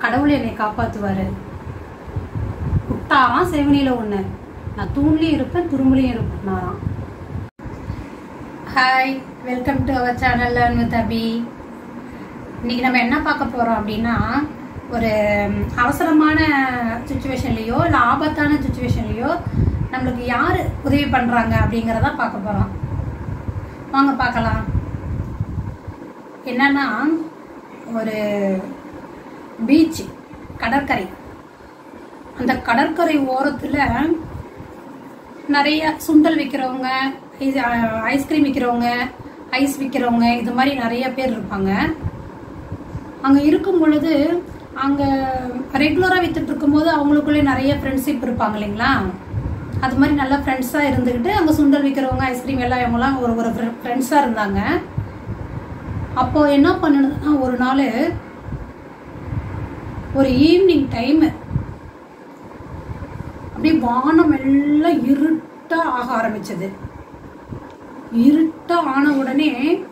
கடவுள் என்னை காப்பாத்துவாரு விட்டாராம் செவனில ஒண்ணு நான் தூண்லயும் இருப்பேன் துரும்புலையும் இருப்பேன் hi welcome to our channel learn with Abhi இன்னைக்கு நம்ம என்ன பார்க்க போறோம் அப்படின்னா ஒரு ம், அவசரமான சுச்சுவேஷன்லயோ இல்லை ஆபத்தான சுச்சுவேஷன்லயோ நம்மளுக்கு யார் உதவி பண்றாங்க அப்படிங்கிறத பார்க்க போறோம் வாங்க பார்க்கலாம் என்னன்னா ஒரு பீச் கடற்கரை அந்த கடற்கரை ஓரத்துல நிறைய சுண்டல் விற்கிறவங்க ஐஸ்கிரீம் விற்கிறவங்க ஐஸ் விற்கிறவங்க இது மாதிரி நிறைய பேர் இருப்பாங்க அங்கே இருக்கும் பொழுது அங்கே ரெகுலராக வித்துட்டு இருக்கும்போது அவங்களுக்குள்ளே நிறைய ஃப்ரெண்ட்ஷிப் இருப்பாங்க இல்லைங்களா அது மாதிரி நல்ல ஃப்ரெண்ட்ஸாக இருந்துக்கிட்டு அங்கே சுண்டல் விற்கிறவங்க ஐஸ்கிரீம் எல்லாம் இவங்கலாம் ஒரு ஒரு ஃப்ரெண்ட்ஸாக இருந்தாங்க அப்போ என்ன பண்ணுதுன்னா ஒரு நாள் ஒரு ஈவினிங் டைமு அப்படியே வானம் எல்லாம் இருட்டா ஆக ஆரம்பிச்சது இருட்டா ஆன உடனே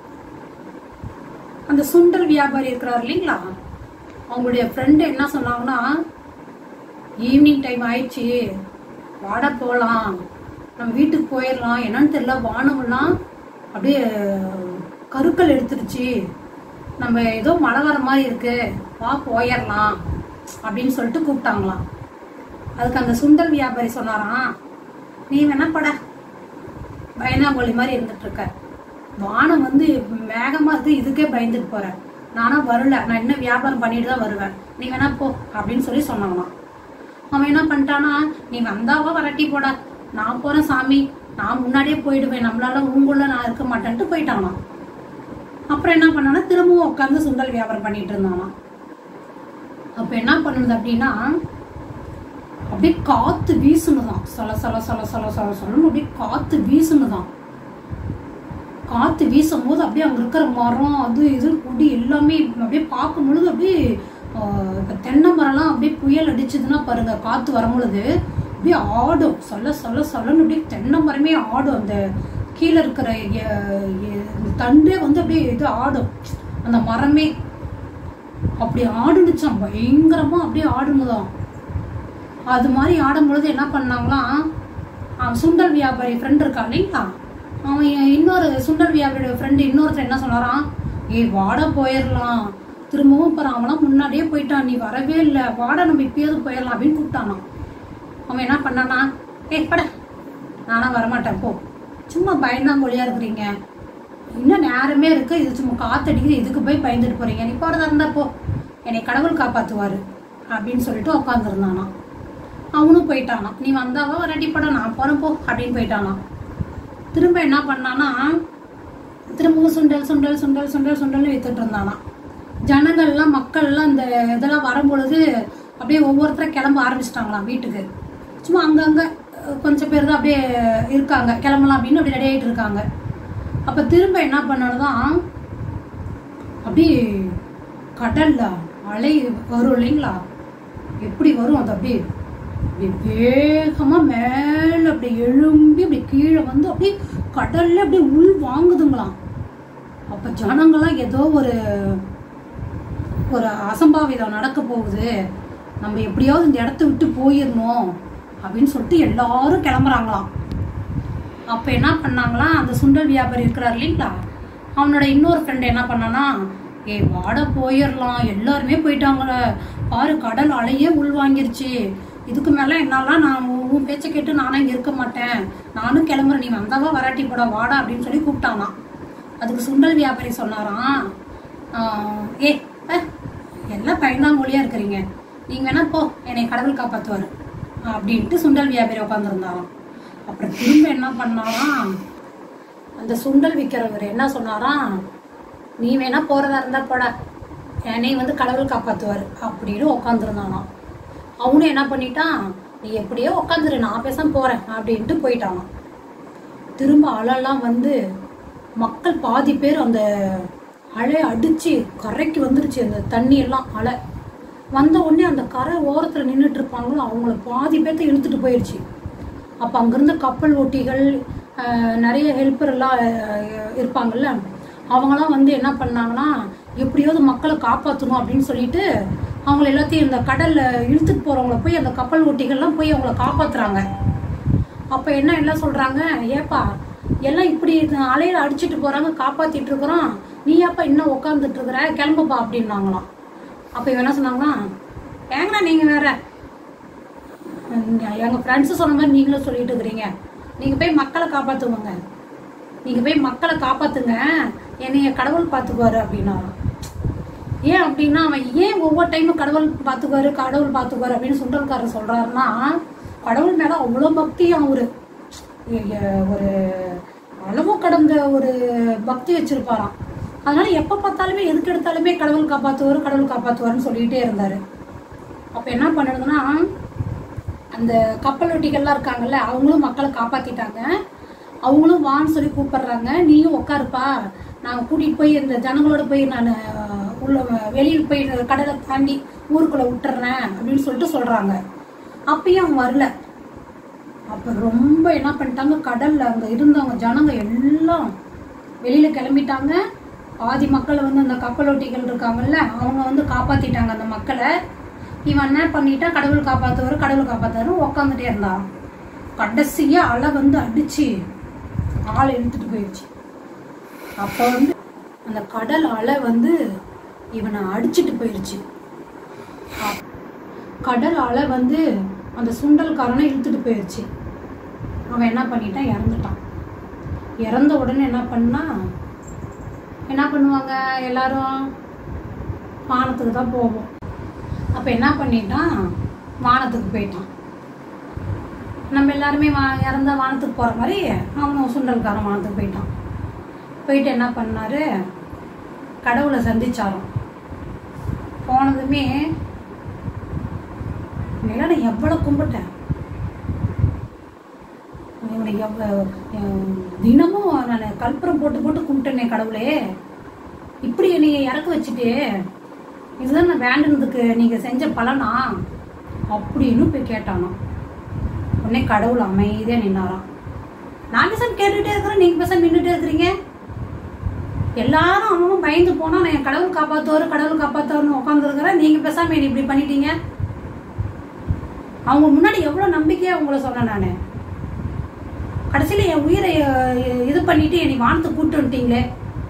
அந்த சுண்டல் வியாபாரி இருக்கிறார் இல்லைங்களா அவங்களுடைய ஃப்ரெண்டு என்ன சொன்னாங்கன்னா ஈவினிங் டைம் ஆயிடுச்சு வாட போகலாம் நம்ம வீட்டுக்கு போயிடலாம் என்னன்னு தெரியல வானம்லாம் அப்படியே கருக்கள் எடுத்துருச்சு நம்ம ஏதோ மழை வர மாதிரி இருக்கு வா போயிடலாம் அப்படின்னு சொல்லிட்டு கூப்பிட்டாங்களாம் அதுக்கு அந்த சுண்டல் வியாபாரி சொன்னாராம் நீ வேணா பட பயனாங்கோலி மாதிரி இருந்துட்டு இருக்க வானம் வந்து மேகமா இருக்கு இதுக்கே பயந்துட்டு போற நானா வரல நான் இன்னும் வியாபாரம் பண்ணிட்டு தான் வருவேன் நீ வேணா போ அப்படின்னு சொல்லி சொன்னாங்களாம் அவன் என்ன பண்ணிட்டானா நீ வந்தாவா வரட்டி போடா நான் போறேன் சாமி நான் முன்னாடியே போயிடுவேன் நம்மளால உங்குள்ள நான் இருக்க மாட்டேன்ட்டு போயிட்டானாம் அப்புறம் என்ன பண்ணானா திரும்பவும் உட்காந்து சுண்டல் வியாபாரம் பண்ணிட்டு இருந்தானாம் அப்ப என்ன பண்ணுது அப்படின்னா அப்படியே காத்து வீசுனதாம் சல சல சல சல சல சலன்னு அப்படியே காத்து வீசுனதாம் காத்து வீசும் போது அப்படியே அங்க இருக்கிற மரம் அது இது கொடி எல்லாமே அப்படியே பார்க்கும் பொழுது அப்படியே ஆஹ், இப்ப தென்னை மரம்லாம் அப்படியே புயல் அடிச்சதுன்னா பாருங்க காத்து வரும் பொழுது அப்படியே ஆடும் சொல்ல சொல்ல சொல்லன்னு அப்படியே தென்னை மரமே ஆடும் அந்த கீழே இருக்கிற எ- எ- தண்டே வந்து அப்படியே இது ஆடும் அந்த மரமே அப்படி ஆடுனுச்சாம் பயங்கரமா அப்படியே ஆடுனதாம் அது மாதிரி ஆடும்பொழுது என்ன பண்ணாங்களாம் அவன் சுண்டல் வியாபாரி ஃப்ரெண்ட் இருக்கான் இல்லைங்களா அவன் என் இன்னொரு சுண்டல் வியாபாரியோட ஃப்ரெண்டு இன்னொருத்தர் என்ன சொன்னாராம் ஏய் வாட போயிடலாம் திரும்பவும் பாரு அவன்லாம் முன்னாடியே போயிட்டான் நீ வரவே இல்லை வாட நம்ம இப்பயாவது போயிடலாம் அப்படின்னு கூப்பிட்டானாம் அவன் என்ன பண்ணானா ஏய் பட நானா வரமாட்டேன் போ சும்மா பயந்தாங்கொழியா இருக்கிறீங்க இன்னும் நேரமே இருக்கு இது சும்மா காத்தடிக்குது இதுக்கு போய் பயந்துட்டு போறீங்க நீ போறதா இருந்தா போ என்னை கடவுள் காப்பாத்துவாரு அப்படின்னு சொல்லிட்டு உட்காந்துருந்தானாம் அவனும் போயிட்டானாம் நீ வந்தாவா வராட்டி படம் நான் போறேன் போ அப்படின்னு போயிட்டானாம் திரும்ப என்ன பண்ணானா திரும்பவும் சுண்டல் சுண்டல் சுண்டல் சுண்டல் சுண்டல் வித்துட்டு இருந்தானாம் ஜனங்கள்லாம் மக்கள்லாம் இந்த இதெல்லாம் வரும்பொழுது அப்படியே ஒவ்வொருத்தரும் கிளம்ப ஆரம்பிச்சிட்டாங்களாம் வீட்டுக்கு சும்மா அங்கங்க அஹ், கொஞ்சம் பேர் தான் அப்படியே இருக்காங்க கிளம்பலாம் அப்படின்னு அப்படி ரெடி ஆகிட்டு இருக்காங்க அப்ப திரும்ப என்ன பண்ணதான் அப்படியே கடல்ல அலை வரும் இல்லைங்களா எப்படி வரும் அது அப்படியே அப்படியே வேகமா மேல அப்படி எழும்பி அப்படி கீழே வந்து அப்படியே கடல்ல அப்படியே உள் வாங்குதுங்களாம் அப்ப ஜனங்கள்லாம் ஏதோ ஒரு ஒரு அசம்பாவிதம் நடக்க போகுது நம்ம எப்படியாவது இந்த இடத்த விட்டு போயிடணும் அப்படின்னு சொல்லிட்டு எல்லாரும் கிளம்புறாங்களாம் அப்ப என்ன பண்ணாங்களாம் அந்த சுண்டல் வியாபாரி இருக்கிறார் இல்லைங்களா அவனோட இன்னொரு ஃப்ரெண்ட் என்ன பண்ணானா ஏய் வாட போயிடலாம் எல்லாருமே போயிட்டாங்கள பாரு கடல் அலையே உள்வாங்கிருச்சு இதுக்கு மேல என்னாலாம் நான் உன் உன் பேச்சை கேட்டு நானும் இங்க இருக்க மாட்டேன் நானும் கிளம்புறேன் நீ வந்தாவா வராட்டி போட வாடா அப்படின்னு சொல்லி கூப்பிட்டானாம் அதுக்கு சுண்டல் வியாபாரி சொன்னாராம் ஆஹ், ஏ அஹ், எல்லாம் பயந்தாங்கொழியா இருக்கிறீங்க நீங்க வேணா போ என்னை கடவுள் காப்பாத்துவாரு அப்படின்ட்டு சுண்டல் வியாபாரி உட்காந்துருந்தாராம் அப்புறம் திரும்ப என்ன பண்ணாராம் அந்த சுண்டல் விற்கிறவர் என்ன சொன்னாராம் நீ வேணா போறதா இருந்தா போட என்னை வந்து கடவுள் காப்பாத்துவாரு அப்படின்னு உட்காந்துருந்தானாம் அவனும் என்ன பண்ணிட்டான் நீ எப்படியோ உட்காந்துரு நான் பேசாம போறேன் அப்படின்ட்டு போயிட்டானாம் திரும்ப அலைலாம் வந்து மக்கள் பாதி பேர் அந்த அலை அடிச்சு கரைக்கு வந்துருச்சு அந்த தண்ணி எல்லாம் அலை வந்த உடனே அந்த கரை ஓரத்துல நின்றுட்டு இருப்பாங்களோ அவங்கள பாதி பேர்த்த இழுத்துட்டு போயிடுச்சு அப்ப அங்கிருந்த கப்பல் ஓட்டிகள் அஹ், நிறைய ஹெல்ப்பர் எல்லாம் அஹ், இருப்பாங்கல்ல அவங்களாம் வந்து என்ன பண்ணாங்கன்னா எப்படியாவது மக்களை காப்பாற்றணும் அப்படின்னு சொல்லிட்டு அவங்கள எல்லாத்தையும் இந்த கடல்ல இழுத்துட்டு போறவங்கள போய் அந்த கப்பல் ஓட்டிகள்லாம் போய் அவங்கள காப்பாத்துறாங்க அப்ப என்ன எல்லாம் சொல்றாங்க ஏப்பா எல்லாம் இப்படி அலையில அடிச்சிட்டு போறாங்க காப்பாத்திட்டு இருக்கிறோம் நீ ஏப்பா இன்னும் உட்காந்துட்டு இருக்கிற கிளம்புப்பா அப்படின்னாங்களாம் அப்ப இவன் என்ன சொன்னாங்கன்னா ஏங்கண்ணா நீங்க வேற உம், எங்க ஃப்ரெண்ட்ஸ் சொன்ன மாதிரி நீங்களும் சொல்லிட்டு இருக்கிறீங்க நீங்க போய் மக்களை காப்பாத்துவங்க நீங்க போய் மக்களை காப்பாத்துங்க என்னைய கடவுள் பார்த்துக்குவாரு அப்படின்னாராம் ஏன் அப்படின்னா அவன் ஏன் ஒவ்வொரு டைமும் கடவுள் பார்த்துக்குவாரு கடவுள் பார்த்துக்குவாரு அப்படின்னு சுண்டல்காரர் சொல்றாருன்னா கடவுள் மேல அவ்வளோ பக்தியும் அவரு எ- எ- ஒரு அளவு கடந்த ஒரு பக்தி வச்சிருப்பாராம் அதனால எப்ப பார்த்தாலுமே எதுக்கு எடுத்தாலுமே கடவுள் காப்பாத்துவாரு கடவுள் காப்பாத்துவாருன்னு சொல்லிட்டே இருந்தாரு அப்ப என்ன பண்ணுறதுன்னா அந்த கப்பல் ஒட்டிகள்லாம் இருக்காங்கல்ல அவங்களும் மக்களை காப்பாத்திட்டாங்க அவங்களும் வான்னு சொல்லி கூப்பிடுறாங்க நீயும் உட்காருப்பா நான் கூட்டிட்டு போய் இந்த ஜனங்களோட போய் நான் உள்ள வெளியில் போய் கடலை தாண்டி ஊருக்குள்ள விட்டுறேன் அப்படின்னு சொல்லிட்டு சொல்றாங்க அப்பயும் அவன் வரல அப்ப ரொம்ப என்ன பண்ணிட்டாங்க கடல்ல அங்க இருந்தவங்க ஜனங்க எல்லாம் வெளியில கிளம்பிட்டாங்க பாதி மக்கள் வந்து அந்த கப்பலோட்டிகள் இருக்காங்கல்ல அவங்க வந்து காப்பாத்திட்டாங்க அந்த மக்களை இவன் என்ன பண்ணிட்டா கடவுள் காப்பாத்துவாரு கடவுள் காப்பாத்துவாரு உட்காந்துட்டே இருந்தான் கடைசியா அலை வந்து அடிச்சு ஆளை இழுத்துட்டு போயிடுச்சு அப்ப வந்து அந்த கடல் அலை வந்து இவனை அடிச்சிட்டு போயிடுச்சு அ- கடல் அலை வந்து அந்த சுண்டல்காரனை இழுத்துட்டு போயிடுச்சு அவன் என்ன பண்ணிட்டான் இறந்துட்டான் இறந்த உடனே என்ன பண்ணா என்ன பண்ணுவாங்க எல்லாரும் வானத்துக்கு தான் போவோம் அப்போ என்ன பண்ணிட்டான் வானத்துக்கு போயிட்டான் நம்ம எல்லாருமே வா இறந்தா வானத்துக்கு போகிற மாதிரி அவனும் சுண்டல்காரன் வானத்துக்கு போயிட்டான் போயிட்டு என்ன பண்ணாரு கடவுளை சந்திச்சாராம் போனதுமே இவனை நான் எவ்வளோ கும்பிட்டேன் இவனை எவ்வளோ தினமும் நான் கற்பூரம் போட்டு போட்டு கும்பிட்டேனே கடவுளே இப்படி என்னைய இறக்க வச்சுட்டு இதுதான் நான் வேண்டுனதுக்கு நீங்கள் செஞ்ச பலனா அப்படின்னு போய் கேட்டானாம் உடனே கடவுள் அமைதியாக நின்னாராம் நான் பேசாம கேட்டுக்கிட்டே இருக்கிறேன் நீங்கள் பேசாம நின்றுட்டே இருக்கிறீங்க எல்லாரும் அவனும் பயந்து போனா நான் என் கடவுள் காப்பாத்துவாரு கடவுள் காப்பாத்துவாருன்னு உட்காந்துருக்கிறேன் நீங்க பேசாம என்னை இப்படி பண்ணிட்டீங்க அவங்க முன்னாடி எவ்வளவு நம்பிக்கையா உங்களை சொன்னேன் நானு கடைசியில என் உயிரை அஹ், இது பண்ணிட்டு என்னை வானத்தை கூட்டு வந்துட்டீங்களே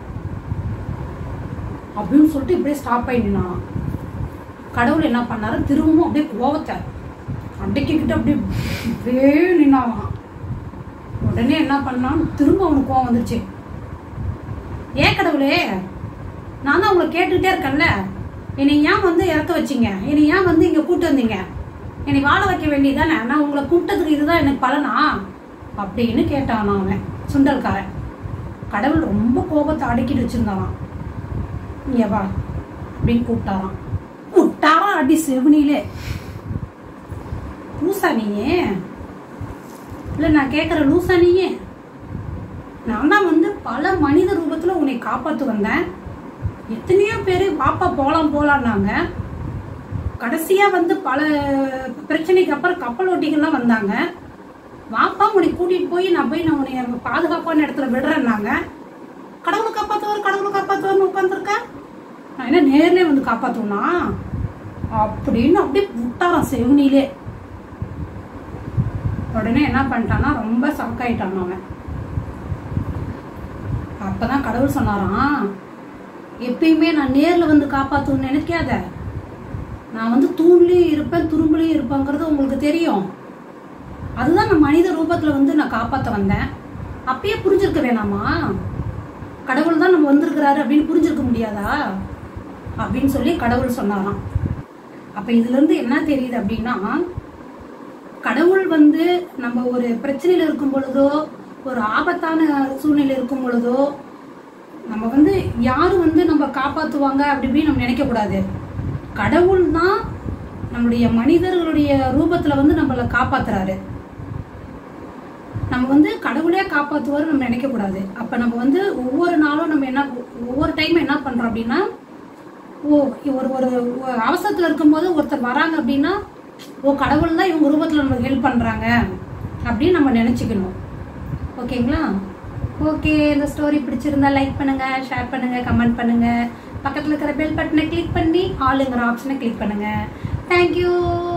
அப்படின்னு சொல்லிட்டு இப்படியே ஸ்டாப் ஆகி நின்னான் கடவுள் என்ன பண்ணாரு திரும்பவும் அப்படியே கோவத்தை அடைக்கிக்கிட்டு அப்படியே இப்படியே நின்னாவான் உடனே என்ன பண்ணான் திரும்ப அவனுக்கு கோவம் வந்துருச்சு ஏன் கடவுளே நான் தான் உங்களை கேட்டுக்கிட்டே இருக்கேன்ல என்னை ஏன் வந்து இறக்க வச்சீங்க என்னை ஏன் வந்து இங்க கூட்டு வந்தீங்க என்னை வாழ வைக்க வேண்டியதானே நான் உங்களை கூப்பிட்டதுக்கு இதுதான் எனக்கு பலனா அப்படின்னு கேட்டான் அவன் சுண்டல்காரன் கடவுள் ரொம்ப கோபத்தை அடக்கிட்டு வச்சிருந்தானாம் இங்க வா அப்படின்னு கூப்பிட்டாராம் விட்டாராம் அடி செவனிலே லூசா நீயே இல்ல நான் கேக்குற லூசா நீயே நான் தான் வந்து பல மனித ரூபத்துல உன்னை காப்பாத்து வந்தேன் எத்தனையோ பேர் பாப்பா போலாம் போலான்னாங்க கடைசியா வந்து பல பிரச்சனைக்கு அப்புறம் கப்பல் ஓட்டிகள்லாம் வந்தாங்க வாப்பா உன்னை கூட்டிட்டு போய் நான் போய் நான் உன்னை பாதுகாப்பான இடத்துல விடுறேன்னாங்க கடவுளை காப்பாத்துவார் கடவுளை காப்பாத்துவார்னு உட்காந்துருக்கேன் நான் என்ன நேர்லயே வந்து காப்பாத்துவனா அப்படின்னு அப்படியே விட்டாராம் செவனிலே உடனே என்ன பண்ணிட்டான்னா ரொம்ப சாக்காயிட்டான் அவன் அப்பதான் கடவுள் சொன்னாராம் எப்பயுமே நான் நேர்ல வந்து காப்பாத்துன்னு நினைக்காத நான் வந்து தூண்லயும் இருப்பேன் துரும்புலயும் இருப்பேங்கிறது உங்களுக்கு தெரியும் அதுதான் நான் மனித ரூபத்துல வந்து நான் காப்பாத்த வந்தேன் அப்பயே புரிஞ்சிருக்க வேணாமா கடவுள் தான் நம்ம வந்திருக்கிறாரு அப்படின்னு புரிஞ்சிருக்க முடியாதா அப்படின்னு சொல்லி கடவுள் சொன்னாராம் அப்ப இதுல இருந்து என்ன தெரியுது அப்படின்னா கடவுள் வந்து நம்ம ஒரு பிரச்சனையில இருக்கும் பொழுதோ ஒரு ஆபத்தான சூழ்நிலை இருக்கும் பொழுதோ நம்ம வந்து யாரும் வந்து நம்ம காப்பாத்துவாங்க அப்படி இப்படின்னு நம்ம நினைக்க கூடாது கடவுள் தான் நம்முடைய மனிதர்களுடைய ரூபத்துல வந்து நம்மளை காப்பாத்துறாரு நம்ம வந்து கடவுளே காப்பாத்துவாரு நம்ம நினைக்க கூடாது அப்ப நம்ம வந்து ஒவ்வொரு நாளும் நம்ம என்ன ஒவ்வொரு டைம் என்ன பண்றோம் அப்படின்னா ஓ ஒரு ஒரு ஒரு அவசரத்துல இருக்கும்போது ஒருத்தர் வராங்க அப்படின்னா ஓ கடவுள் தான் இவங்க ரூபத்துல நமக்கு ஹெல்ப் பண்றாங்க அப்படின்னு நம்ம நினைச்சுக்கணும் ஓகேங்களா ஓகே இந்த ஸ்டோரி பிடிச்சிருந்தா லைக் பண்ணுங்க ஷேர் பண்ணுங்க கமெண்ட் பண்ணுங்க பக்கத்தில் இருக்கிற பெல் பட்டனை கிளிக் பண்ணி ஆளுங்கிற ஆப்ஷனை கிளிக் பண்ணுங்கள் தேங்க்யூ